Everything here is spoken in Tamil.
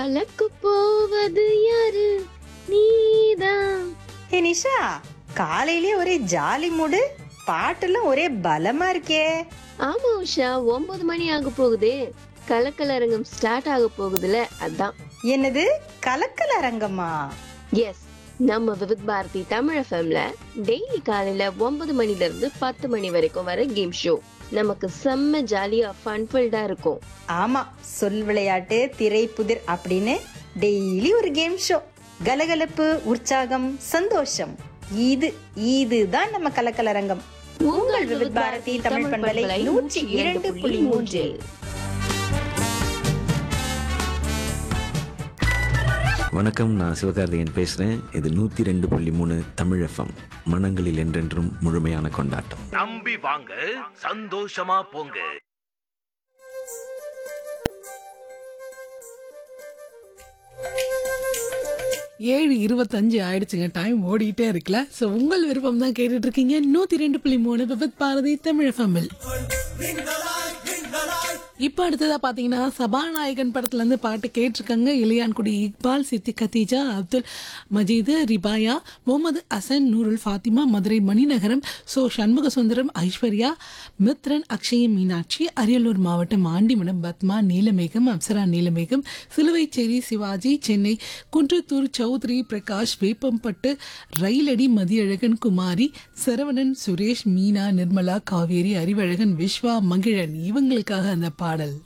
கலக்கு போவது யாரு நீதான் ஹே நிஷா காலையிலே ஒரே ஜாலி மூடு பாட்டெல்லாம் ஒரே பலமா இருக்கே ஆமா உஷா ஒன்பது மணி ஆக போகுதே கலக்கலரங்கம் ஸ்டார்ட் ஆக போகுதுல அதான் என்னது கலக்கல் அரங்கமா எஸ் நம்ம விவித் பாரதி தமிழ் எஃப்எம்ல டெய்லி காலையில ஒன்பது மணில இருந்து பத்து மணி வரைக்கும் வர கேம் ஷோ நமக்கு செம்ம ஜாலியா ஃபன்ஃபில்டா இருக்கும் ஆமா சொல் விளையாட்டு திரை புதிர் அப்படின்னு டெய்லி ஒரு கேம் ஷோ கலகலப்பு உற்சாகம் சந்தோஷம் இது இதுதான் நம்ம கலக்கல் அரங்கம் உங்கள் விவித் பாரதி தமிழ் பண்பலை நூற்றி இரண்டு புள்ளி மூன்றில் வணக்கம் நான் சிவகார்த்திகேயன் பேசுகிறேன் இது நூற்றி ரெண்டு புள்ளி மூணு தமிழ் எஃப்எம் மனங்களில் என்றென்றும் முழுமையான கொண்டாட்டம் நம்பி வாங்க சந்தோஷமா போங்க ஏழு இருபத்தஞ்சு ஆயிடுச்சுங்க டைம் ஓடிட்டே இருக்குல்ல ஸோ உங்கள் விருப்பம் தான் கேட்டுட்டு இருக்கீங்க நூத்தி ரெண்டு புள்ளி மூணு விபத் பாரதி தமிழ் ஃபமில் இப்போ அடுத்ததா பாத்தீங்கன்னா சபாநாயகன் படத்துல இருந்து பாட்டு கேட்டிருக்காங்க இளையான்குடி இக்பால் சித்தி கத்தீஜா அப்துல் மஜீது ரிபாயா முகமது அசன் நூருல் ஃபாத்திமா மதுரை மணிநகரம் சோ சண்முக சுந்தரம் ஐஸ்வர்யா மித்ரன் அக்ஷய மீனாட்சி அரியலூர் மாவட்டம் ஆண்டிமடம் பத்மா நீலமேகம் அப்சரா நீலமேகம் சிலுவைச்சேரி சிவாஜி சென்னை குன்றத்தூர் சௌத்ரி பிரகாஷ் வேப்பம்பட்டு ரயிலடி மதியழகன் குமாரி சரவணன் சுரேஷ் மீனா நிர்மலா காவேரி அறிவழகன் விஸ்வா மகிழன் இவங்களுக்காக அந்த பாடல்